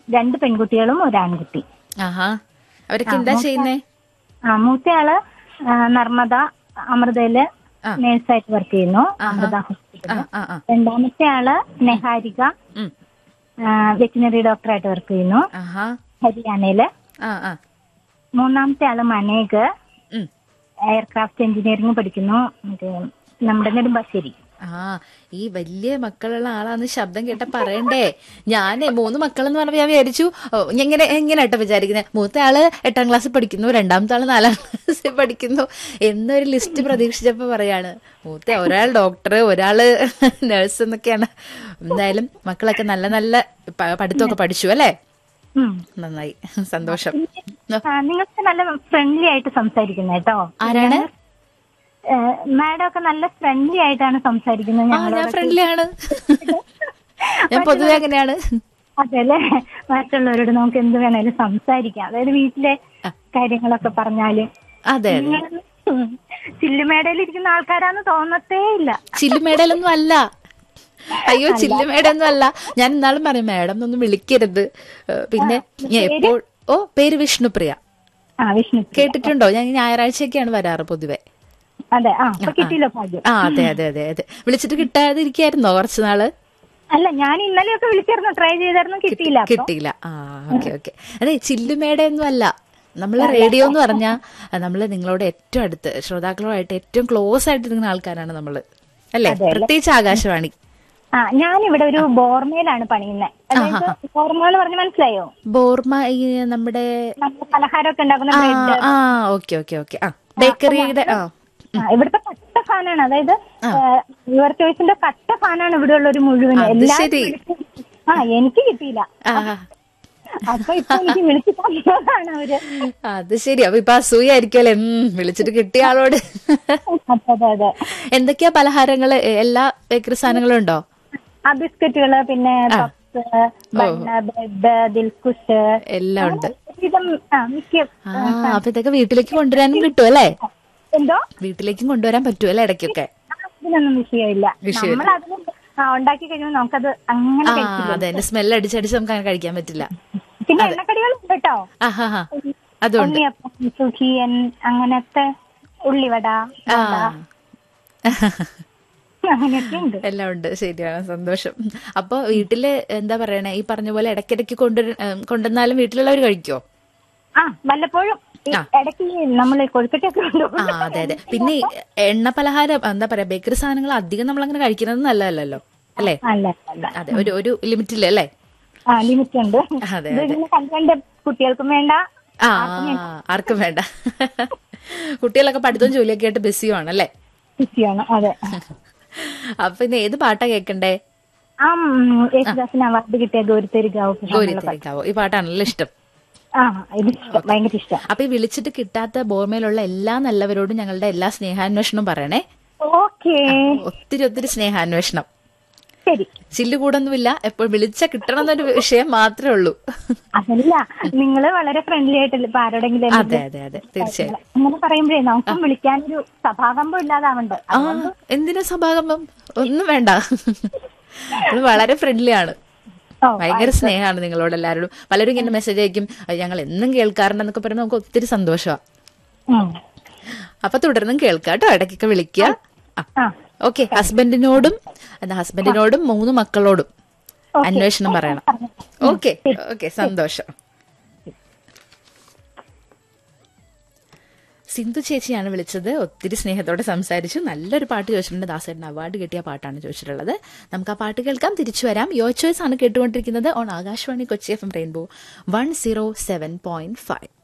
രണ്ട് പെൺകുട്ടികളും ഒരു ആൺകുട്ടി ആഹാ അവരൊക്കെ എന്താ ചെയ്യുന്നേ ആ മൂത്തയാള് ആ, നർമ്മദ അമൃതയില് ആ. നേഴ്സായിട്ട് വർക്ക് ചെയ്യുന്നു അമൃത ഹോസ്പിറ്റലിൽ ആ ആ ആ രണ്ടാമത്തെ ആള് നെഹാരിക ഉം. വെറ്റിനറി ഡോക്ടറായിട്ട് വർക്ക് ചെയ്യുന്നു ആഹാ ഹരിയാനയില് ആ ആ മൂന്നാമത്തെ ആള് മനേക് ഉം. എയർക്രാഫ്റ്റ് എഞ്ചിനീയറിംഗ് പഠിക്കുന്നു മറ്റേ നമ്മുടെ നെടുമ്പാശ്ശേരി ആ ഈ വലിയ മക്കളുള്ള ആളാന്ന് ശബ്ദം കേട്ട പറയണ്ടേ ഞാനേ മൂന്ന് മക്കളെന്ന് പറഞ്ഞപ്പോ ഞാൻ വിചാരിച്ചു ഓ, എങ്ങനെ എങ്ങനെയാട്ടോ വിചാരിക്കുന്നത് മൂത്ത ആള് എട്ടാം ക്ലാസ്സിൽ പഠിക്കുന്നു രണ്ടാമത്തെ ആള് നാലാം ക്ലാസ്സിൽ പഠിക്കുന്നു എന്നൊരു ലിസ്റ്റ് പ്രതീക്ഷിച്ചപ്പോ പറയാണ് മൂത്ത ഒരാൾ ഡോക്ടർ ഒരാള് നഴ്സ് എന്നൊക്കെയാണ് എന്തായാലും മക്കളൊക്കെ നല്ല നല്ല പ- പഠിത്തമൊക്കെ പഠിച്ചു അല്ലേ ഉം. നന്നായി സന്തോഷം ആ, നിങ്ങൾക്ക് നല്ല ഫ്രണ്ട്ലി ആയിട്ട് സംസാരിക്കുന്നത് കേട്ടോ ആരാണ് മാഡം ഒക്കെ നല്ല ഫ്രണ്ട്ലി ആയിട്ടാണ് സംസാരിക്കുന്നത് ആ ഞാൻ ഫ്രണ്ട്ലി ആണ് ഞാൻ പൊതുവെ അങ്ങനെയാണ് അതെ അല്ലേ മറ്റുള്ളവരോട് നമുക്ക് എന്ത് വേണേലും സംസാരിക്കാം അതായത് വീട്ടിലെ കാര്യങ്ങളൊക്കെ പറഞ്ഞാല് അതെ അതെ ചില്ലുമേടയിൽ ഇരിക്കുന്ന ആൾക്കാരാന്ന് തോന്നത്തേ ഇല്ല ചില്ലുമേടലൊന്നും അല്ല അയ്യോ ചില്ലുമേടൊന്നും അല്ല ഞാൻ ഇന്നാളും പറയും മാഡം ഒന്നും വിളിക്കരുത് ഏഹ് പിന്നെ ഞാൻ എപ്പോൾ ഓ പേര് വിഷ്ണുപ്രിയ ആ വിഷ്ണു കേട്ടിട്ടുണ്ടോ ഞാൻ ഈ ഞായറാഴ്ചയൊക്കെയാണ് വരാറ് പൊതുവെ അതെ ആ അപ്പൊ കിട്ടിയില്ലോ ഭാഗ്യം ആ അതെ അതെ അതെ അതെ വിളിച്ചിട്ട് കിട്ടാതിരിക്കായിരുന്നോ കുറച്ച് നാള് അല്ല ഞാൻ ഇന്നലെയൊക്കെ വിളിച്ചിരുന്നു ട്രൈ ചെയ്തായിരുന്നു കിട്ടിയില്ല അപ്പൊ കിട്ടിയില്ല ആ ഓക്കെ ഓക്കെ അതെ ചില്ലുമേടയൊന്നും അല്ല നമ്മള് റേഡിയോ എന്ന് പറഞ്ഞാൽ നമ്മള് നിങ്ങളോട് ഏറ്റവും അടുത്ത് ശ്രോതാക്കളുമായിട്ട് ഏറ്റവും ക്ലോസ് ആയിട്ട് നിൽക്കുന്ന ആൾക്കാരാണ് നമ്മള് അല്ലേ പ്രത്യേകിച്ച് ആകാശവാണി ആ ഞാൻ ഇവിടെ ഒരു ബോർമയിലാണ് പണിയുന്നത് അതായത് ബോർമ എന്ന് പറഞ്ഞ് മനസ്സിലായോ ബോർമ ഈ നമ്മുടെ നമ്മൾ പലഹാരമൊക്കെ ഉണ്ടാക്കുന്ന ആ ബ്രെഡ് ആ ഓക്കെ ഓക്കെ ഓക്കെ ആ ബേക്കറിയുടെ ആ ആ, ഇവിടുത്തെ കട്ട ഫാനാണ് അതായത് യുവർ ചോയ്സിന്റെ കട്ട ഫാനാണ് ഇവിടെ ഉള്ള ഒരു മുഴുവൻ അത് എല്ലാ ശരി. ആ എനിക്ക് കിട്ടിയില്ല ആ അപ്പൊ ഇപ്പൊ എനിക്ക് വിളിച്ചു തന്നതാണ് അവര് അത് ശരി അപ്പൊ ഇപ്പൊ അസൂയായിരിക്കുമല്ലേ ഉം, വിളിച്ചിട്ട് കിട്ടിയ ആളോട് അതെ അതെ അതെ എന്തൊക്കെയാ പലഹാരങ്ങള് എ- എല്ലാ ബേക്കറി സാധനങ്ങളും ഉണ്ടോ ആ ബിസ്ക്കറ്റുകള് പിന്നെ പപ്സ് ബണ്ണ് ബ്രെഡ് ദിൽക്കുഷ് എല്ലാം ഉണ്ട് ഒരുവിധം ആ മിക്ക ആ അപ്പൊ ഇതൊക്കെ വീട്ടിലേക്ക് കൊണ്ടുവരാനും കിട്ടും അല്ലേ എന്തോ വീട്ടിലേക്കും കൊണ്ടുവരാൻ പറ്റും അല്ലേ ഇടയ്ക്കൊക്കെ ആ, ഇതിനൊന്നും വിഷയമില്ല വിഷയമില്ല. നമ്മൾ അതിന് ആ, ഉണ്ടാക്കി കഴിയുമ്പോൾ നമുക്കത് അങ്ങനെ ആ കഴിക്കില്ല അതെ എന്റെ സ്മെല്ല് അടിച്ചടിച്ച് നമുക്ക് അങ്ങനെ കഴിക്കാൻ പറ്റില്ല പിന്നെ എണ്ണക്കടികളുണ്ട് കേട്ടോ ആ ഹാ ഹാ അതുകൊണ്ട് ഉണ്ണിയപ്പം സുഖിയൻ അങ്ങനത്തെ ഉള്ളിവട ആ അങ്ങനെയൊക്കെ ഉണ്ട് എല്ലാം ഉണ്ട് ശരിയാണ് സന്തോഷം അപ്പൊ വീട്ടില് എന്താ പറയണേ ഈ പറഞ്ഞ പോലെ ഇടയ്ക്കിടയ്ക്ക് കൊണ്ടു കൊണ്ടുവന്നാലും വീട്ടിലുള്ളവർ കഴിക്കോ ആ വല്ലപ്പോഴും ഈ ഇടയ്ക്ക് നമ്മൾ കൊഴുക്കട്ടയൊക്കെ ആ കൊണ്ടുപോകും അതെ അതെ പിന്നെ ഈ എണ്ണ പലഹാരം എന്താ പറയാ ബേക്കറി സാധനങ്ങൾ അധികം നമ്മൾ അങ്ങനെ കഴിക്കുന്നത് നല്ലതല്ലല്ലോ അല്ലേ അല്ല അല്ല അതെ ഒരു ഒരു ലിമിറ്റില്ല അല്ലേ ആ ലിമിറ്റ് ഉണ്ട് അതെ, ഇത് ഇങ്ങനെ കണ്ട് കണ്ട് കുട്ടികൾക്കും വേണ്ട ആ ആർക്കും വേണ്ട കുട്ടികളൊക്കെ പഠിത്തവും ജോലിയൊക്കെ ആയിട്ട് ബിസിയാണ് അല്ലേ കുട്ടിയാണ് അതെ അപ്പൊ ഇന്ന് ഏത് പാട്ടാ കേൾക്കണ്ടേ ആ ഉം, യേശുദാസിന് അവാർഡ് കിട്ടിയ ഗോരിത്തരികാവ് ഗോരിത്തേക്കാവോ ഈ പാട്ടാണല്ലോ ഇഷ്ടം ആ ഇത് ഇഷ്ടം ഭയങ്കര ഇഷ്ടം അപ്പൊ ഈ വിളിച്ചിട്ട് കിട്ടാത്ത ബോർമയിലുള്ള എല്ലാ നല്ലവരോടും ഞങ്ങളുടെ എല്ലാ സ്നേഹാന്വേഷണവും പറയണേ ഓക്കേ ഒത്തിരി ഒത്തിരി സ്നേഹാന്വേഷണം ശരി ചില്ലുകൂടൊന്നുമില്ല എപ്പോൾ വിളിച്ച കിട്ടണം എന്നൊരു വിഷയം മാത്രമേ ഉള്ളൂ അതല്ല നിങ്ങള് വളരെ ഫ്രണ്ട്ലി ആയിട്ടല്ലേ ഇപ്പൊ ആരോടെങ്കിലും അതെ അതെ അതെ തീർച്ചയായും അങ്ങനെ പറയുമ്പോഴേ നമുക്കും വിളിക്കാനൊരു സഭാകമ്പം ഇല്ലാതാവണ്ട് ആ എന്തിനാ സഭാകമ്പം ഒന്നും വേണ്ട നമ്മള് വളരെ ഫ്രണ്ട്ലി ആണ് ഓ ഭയങ്കര സ്നേഹമാണ് നിങ്ങളോട് എല്ലാവരോടും പലരും ഇങ്ങനെ മെസ്സേജ് അയക്കും "അയ്യ, ഞങ്ങൾ എന്നും കേൾക്കാറുണ്ടെന്നൊക്കെ പറയുമ്പോൾ നമുക്ക് ഒത്തിരി സന്തോഷമാണ് ഉം. അപ്പൊ തുടർന്നും കേൾക്കുക കേട്ടോ ഇടയ്ക്കൊക്കെ വിളിക്കുക ആ ആ ഓക്കെ ഹസ്ബൻഡിനോടും എന്താ ഹസ്ബൻഡിനോടും മൂന്ന് മക്കളോടും അന്വേഷണം പറയണം ഓക്കെ ഓക്കെ സന്തോഷം സിന്ധു ചേച്ചിയാണ് വിളിച്ചത് ഒത്തിരി സ്നേഹത്തോടെ സംസാരിച്ചു നല്ലൊരു പാട്ട് ചോദിച്ചിട്ടുണ്ട് ദാസേട്ടൻ അവാർഡ് കിട്ടിയ പാട്ടാണ് ചോദിച്ചിട്ടുള്ളത് നമുക്ക് ആ പാട്ട് കേൾക്കാം തിരിച്ചു വരാം യോ ചോയ്സ് ആണ് കേട്ടുകൊണ്ടിരിക്കുന്നത് on Akashvani Kochi F M rainbow one zero seven point five